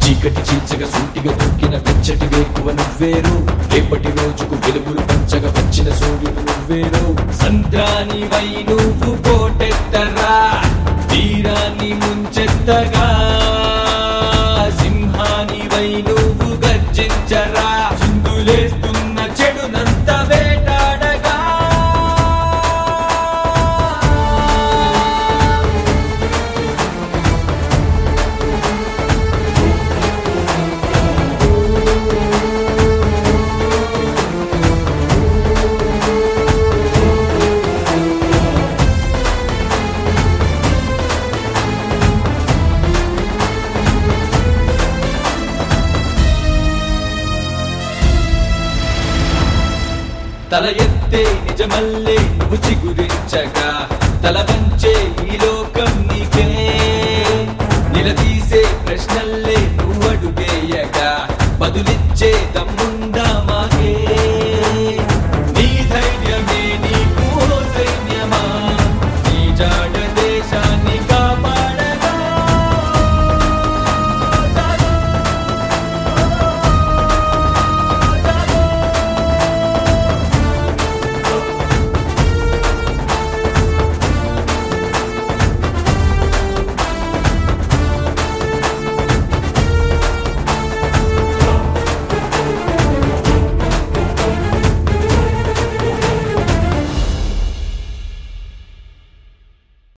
చీకటి చీల్చగా సూటిగా దొక్కిన వెచ్చటి వేకువ నువ్వేరు రేపటి రోజుకు వెలుగులు పంచగా వచ్చిన సూర్యుడు నువ్వేరు సంద్రాని వై నువ్వు కోటెత్తరా తీరాన్ని ముంచెత్తగా సింహాని వై నువ్వు గర్జించరా చిందులేస్తున్న చెడునంత వేటాడగా తల ఎత్తే నిజమల్లే నువ్వు చిగురించగా తల వంచే ఈ లోకం నీకే నిలదీసే ప్రశ్నల్లే నువ్వు అడుగేయగా బదులిచ్చే దమ్ముందా మా